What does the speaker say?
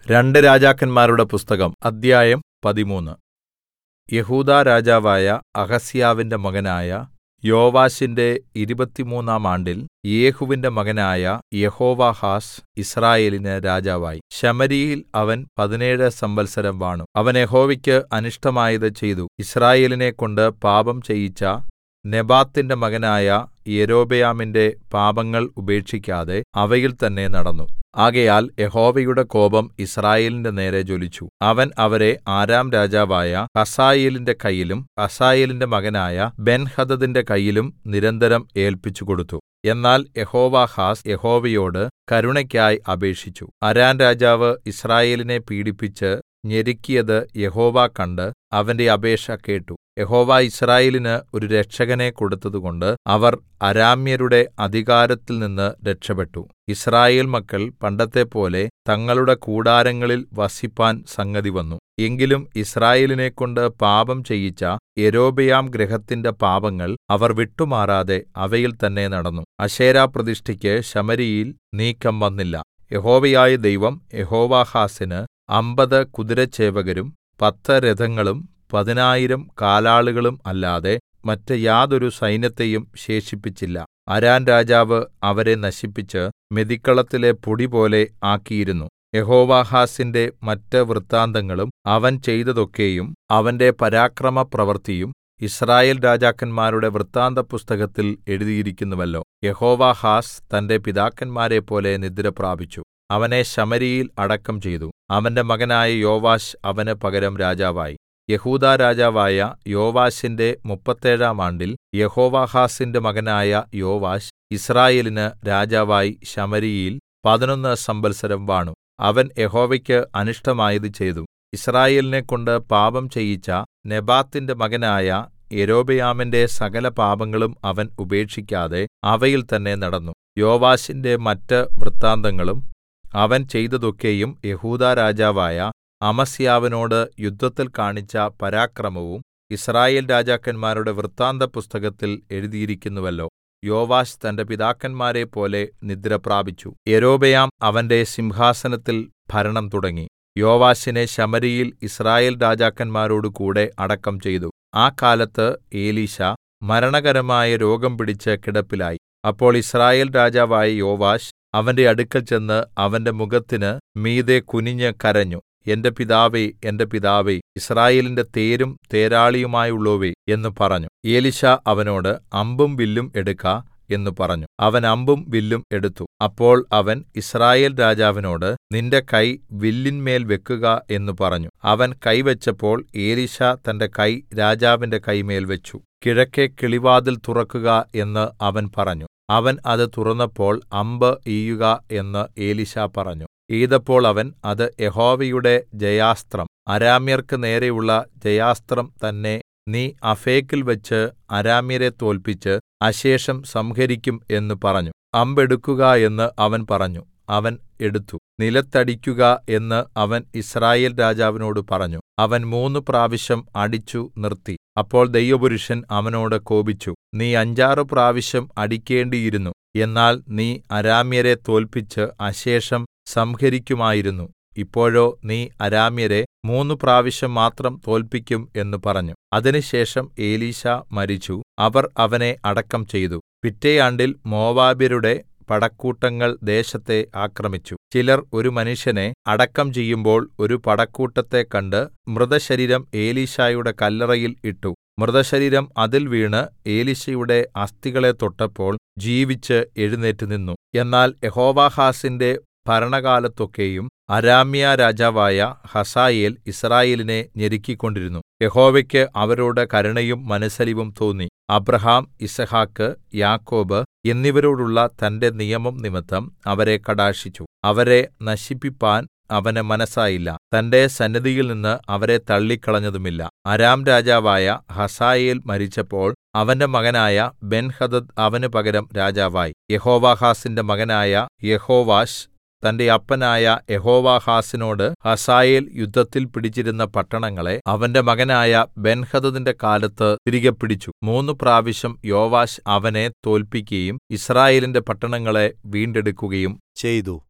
രണ്ട് രാജാക്കന്മാരുടെ പുസ്തകം അദ്ധ്യായം പതിമൂന്ന് യെഹൂദാ രാജാവായ അഹസ്യാവിന്റെ മകനായ യോവാശിന്റെ ഇരുപത്തിമൂന്നാം ആണ്ടിൽ യേഹൂവിന്റെ മകനായ യെഹോവാഹാസ് യിസ്രായേലിന് രാജാവായി ശമര്യയിൽ അവൻ പതിനേഴ് സംവത്സരം വാണു അവൻ യഹോവയ്ക്ക് അനിഷ്ടമായത് ചെയ്തു യിസ്രായേലിനെക്കൊണ്ട് പാപം ചെയ്യിച്ച നെബാത്തിന്റെ മകനായ യൊരോബെയാമിന്റെ പാപങ്ങൾ ഉപേക്ഷിക്കാതെ അവയിൽ തന്നെ നടന്നു ആകയാൽ യഹോവയുടെ കോപം യിസ്രായേലിന്റെ നേരെ ജ്വലിച്ചു അവൻ അവരെ ആരാം രാജാവായ ഹസായേലിന്റെ കയ്യിലും ഹസായേലിന്റെ മകനായ ബെൻഹദദിന്റെ കയ്യിലും നിരന്തരം ഏല്പിച്ചുകൊടുത്തു എന്നാൽ യെഹോവാഹാസ് യഹോവയോട് കരുണയ്ക്കായി അപേക്ഷിച്ചു അരാം രാജാവ് യിസ്രായേലിനെ പീഡിപ്പിച്ച് ഞെരുക്കിയത് യഹോവ കണ്ട് അവന്റെ അപേക്ഷ കേട്ടു യഹോവ യിസ്രായേലിന് ഒരു രക്ഷകനെ കൊടുത്തതുകൊണ്ട് അവർ അരാമ്യരുടെ അധികാരത്തിൽ നിന്ന് രക്ഷപെട്ടു യിസ്രായേൽ മക്കൾ പണ്ടത്തെപ്പോലെ തങ്ങളുടെ കൂടാരങ്ങളിൽ വസിപ്പാൻ സംഗതിവന്നു എങ്കിലും യിസ്രായേലിനെക്കൊണ്ട് പാപം ചെയ്യിച്ച യൊരോബെയാം ഗൃഹത്തിന്റെ പാപങ്ങൾ അവർ വിട്ടുമാറാതെ അവയിൽ തന്നെ നടന്നു അശേരാപ്രതിഷ്ഠയ്ക്ക് ശമര്യയിൽ നീക്കം വന്നില്ല യഹോവയായ ദൈവം യെഹോവാഹാസിന് അമ്പത് കുതിരച്ചേവകരും പത്ത് രഥങ്ങളും പതിനായിരം കാലാളുകളും അല്ലാതെ മറ്റ് യാതൊരു സൈന്യത്തെയും ശേഷിപ്പിച്ചില്ല അരാം രാജാവ് അവരെ നശിപ്പിച്ച് മെതിക്കളത്തിലെ പൊടിപോലെ ആക്കിയിരുന്നു യഹോവാഹാസിന്റെ മറ്റ് വൃത്താന്തങ്ങളും അവൻ ചെയ്തതൊക്കെയും അവന്റെ പരാക്രമപ്രവൃത്തിയും യിസ്രായേൽ രാജാക്കന്മാരുടെ വൃത്താന്തപുസ്തകത്തിൽ എഴുതിയിരിക്കുന്നുവല്ലോ യഹോവാഹാസ് തന്റെ പിതാക്കന്മാരെപ്പോലെ നിദ്രപ്രാപിച്ചു അവനെ ശമര്യയിൽ അടക്കം ചെയ്തു അവന്റെ മകനായ യോവാശ് അവന് പകരം രാജാവായി യെഹൂദാ രാജാവായ യോവാശിന്റെ മുപ്പത്തേഴാം ആണ്ടിൽ യെഹോവാഹാസിന്റെ മകനായ യോവാശ് യിസ്രായേലിന് രാജാവായി ശമര്യയിൽ പതിനൊന്ന് സംവത്സരം വാണു അവൻ യഹോവയ്ക്ക് അനിഷ്ടമായത് ചെയ്തു യിസ്രായേലിനെക്കൊണ്ട് പാപം ചെയ്യിച്ച നെബാത്തിന്റെ മകനായ യൊരോബെയാമിന്റെ സകല പാപങ്ങളും അവൻ ഉപേക്ഷിക്കാതെ അവയിൽ തന്നെ നടന്നു യോവാശിന്റെ മറ്റ് വൃത്താന്തങ്ങളും അവൻ ചെയ്തതൊക്കെയും യെഹൂദാ രാജാവായ അമസ്യാവിനോട് യുദ്ധത്തിൽ കാണിച്ച പരാക്രമവും യിസ്രായേൽ രാജാക്കന്മാരുടെ വൃത്താന്തപുസ്തകത്തിൽ എഴുതിയിരിക്കുന്നുവല്ലോ യോവാശ് തന്റെ പിതാക്കന്മാരെപ്പോലെ നിദ്രപ്രാപിച്ചു യൊരോബെയാം അവന്റെ സിംഹാസനത്തിൽ ഭരണം തുടങ്ങി യോവാശിനെ ശമര്യയിൽ യിസ്രായേൽ രാജാക്കന്മാരോട് കൂടെ അടക്കം ചെയ്തു ആ കാലത്ത് എലീശാ മരണകരമായ രോഗം പിടിച്ച് കിടപ്പിലായി അപ്പോൾ യിസ്രായേൽ രാജാവായ യോവാശ് അവന്റെ അടുക്കൽ ചെന്ന് അവന്റെ മുഖത്തിന് മീതെ കുനിഞ്ഞ് കരഞ്ഞു എന്റെ പിതാവേ എന്റെ പിതാവേ യിസ്രായേലിന്റെ തേരും തേരാളിയുമായുള്ളോവേ എന്ന് പറഞ്ഞു എലീശാ അവനോട് അമ്പും വില്ലും എടുക്ക എന്ന് പറഞ്ഞു അവൻ അമ്പും വില്ലും എടുത്തു അപ്പോൾ അവൻ യിസ്രായേൽ രാജാവിനോട് നിന്റെ കൈ വില്ലിന്മേൽ വെക്കുക എന്ന് പറഞ്ഞു അവൻ കൈവച്ചപ്പോൾ എലീശാ തന്റെ കൈ രാജാവിന്റെ കൈമേൽ വെച്ചു കിഴക്കെ കിളിവാതിൽ തുറക്കുക എന്ന് അവൻ പറഞ്ഞു അവൻ അത് തുറന്നപ്പോൾ അമ്പ് എയ്യുക എന്ന് എലീശാ പറഞ്ഞു എയ്തപ്പോൾ അവൻ അത് യഹോവയുടെ ജയാസ്ത്രം അരാമ്യർക്ക് നേരെയുള്ള ജയാസ്ത്രം തന്നെ നീ അഫേക്കിൽ വെച്ച് അരാമ്യരെ തോല്പിച്ച് അശേഷം സംഹരിക്കും എന്ന് പറഞ്ഞു അമ്പെടുക്കുക എന്ന് അവൻ പറഞ്ഞു അവൻ എടുത്തു നിലത്തടിക്കുക എന്ന് അവൻ യിസ്രായേൽ രാജാവിനോട് പറഞ്ഞു അവൻ മൂന്ന് പ്രാവശ്യം അടിച്ചു നിർത്തി അപ്പോൾ ദൈവപുരുഷൻ അവനോട് കോപിച്ചു നീ അഞ്ചാറ് പ്രാവശ്യം അടിക്കേണ്ടിയിരുന്നു എന്നാൽ നീ അരാമ്യരെ തോല്പിച്ച് അശേഷം സംഹരിക്കുമായിരുന്നു ഇപ്പോഴോ നീ അരാമ്യരെ മൂന്ന് പ്രാവശ്യം മാത്രം തോല്പിക്കും എന്ന് പറഞ്ഞു അതിനുശേഷം എലീശാ മരിച്ചു അവർ അവനെ അടക്കം ചെയ്തു പിറ്റേ ആണ്ടിൽ മോവാബ്യരുടെ പടക്കൂട്ടങ്ങൾ ദേശത്തെ ആക്രമിച്ചു ചിലർ ഒരു മനുഷ്യനെ അടക്കം ചെയ്യുമ്പോൾ ഒരു പടക്കൂട്ടത്തെ കണ്ട് മൃതശരീരം എലീശായുടെ കല്ലറയിൽ ഇട്ടു മൃതശരീരം അതിൽ വീണ് എലീശയുടെ അസ്ഥികളെ തൊട്ടപ്പോൾ ജീവിച്ച് എഴുന്നേറ്റ് നിന്നു എന്നാൽ യഹോവാഹാസിന്റെ ഭരണകാലത്തൊക്കെയും അരാമ്യ രാജാവായ ഹസായേൽ യിസ്രായേലിനെ ഞെരുക്കിക്കൊണ്ടിരുന്നു യഹോവയ്ക്ക് അവരോട് കരുണയും മനസ്സലിവും തോന്നി അബ്രഹാം യിസ്ഹാക്ക് യാക്കോബ് എന്നിവരോടുള്ള തന്റെ നിയമം നിമിത്തം അവരെ കടാക്ഷിച്ചു അവരെ നശിപ്പിപ്പാൻ അവന് മനസ്സായില്ല തന്റെ സന്നിധിയിൽനിന്ന് അവരെ തള്ളിക്കളഞ്ഞതുമില്ല അരാം രാജാവായ ഹസായേൽ മരിച്ചപ്പോൾ അവന്റെ മകനായ ബെൻഹദദ് അവന് പകരം രാജാവായി യഹോവാഹാസിന്റെ മകനായ യഹോവാശ് തന്റെ അപ്പനായ യഹോവാഹാസിനോട് ഹസായേൽ യുദ്ധത്തിൽ പിടിച്ചിരുന്ന പട്ടണങ്ങളെ അവന്റെ മകനായ ബെൻഹദദിന്റെ കാലത്ത് തിരികെ പിടിച്ചു മൂന്ന് പ്രാവശ്യം യോവാശ് അവനെ തോല്പിക്കുകയും യിസ്രായേലിന്റെ പട്ടണങ്ങളെ വീണ്ടെടുക്കുകയും ചെയ്തു